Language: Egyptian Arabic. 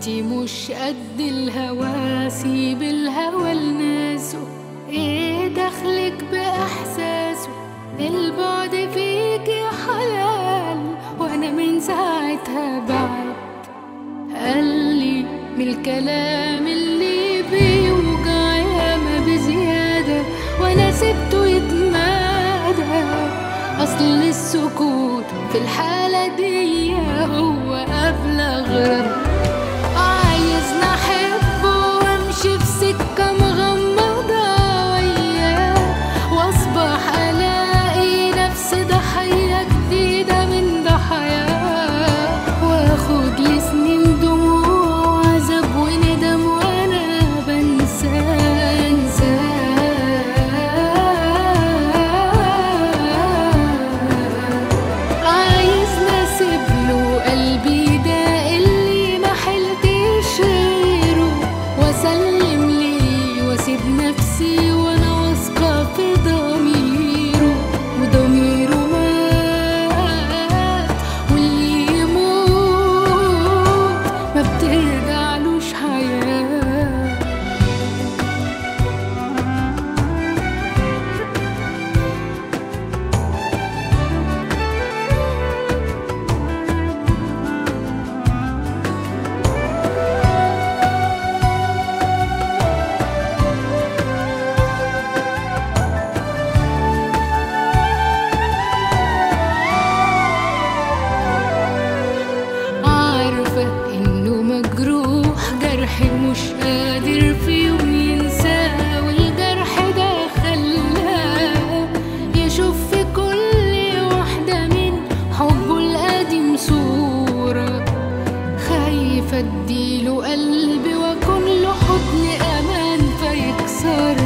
انتي مش قد الهوى سيب الهوى لناسه ايه دخلك باحساسه البعد فيكي حلال وانا من ساعتها بعد قال لي من الكلام اللي بيوجع ياما بزيادة وانا سبته يتمادى اصل السكوت في الحالة دي هو ابلغ رد عايزني احبه وامشي في سكة مغمضة وياه واصبح الاقي نفسي ضحية جديدة من ضحاياه واخد لي سنين دموع وعذاب وندم وانا بنسى انساه عايزني اسيب له قلبي ده اللي ما حلتش غيره واسلم ليه واسيب نفسي وانا واثقه في ضميره وضميره مات واللي يموت ما بترجعلوش حياه عارفة إنه مجروح جرحي مش قادر في يوم ينساه والجرح ده خلاه يشوف في كل واحدة من حبه القديم صورة خايفة اديله قلبي واكون له حضن امان فيكسر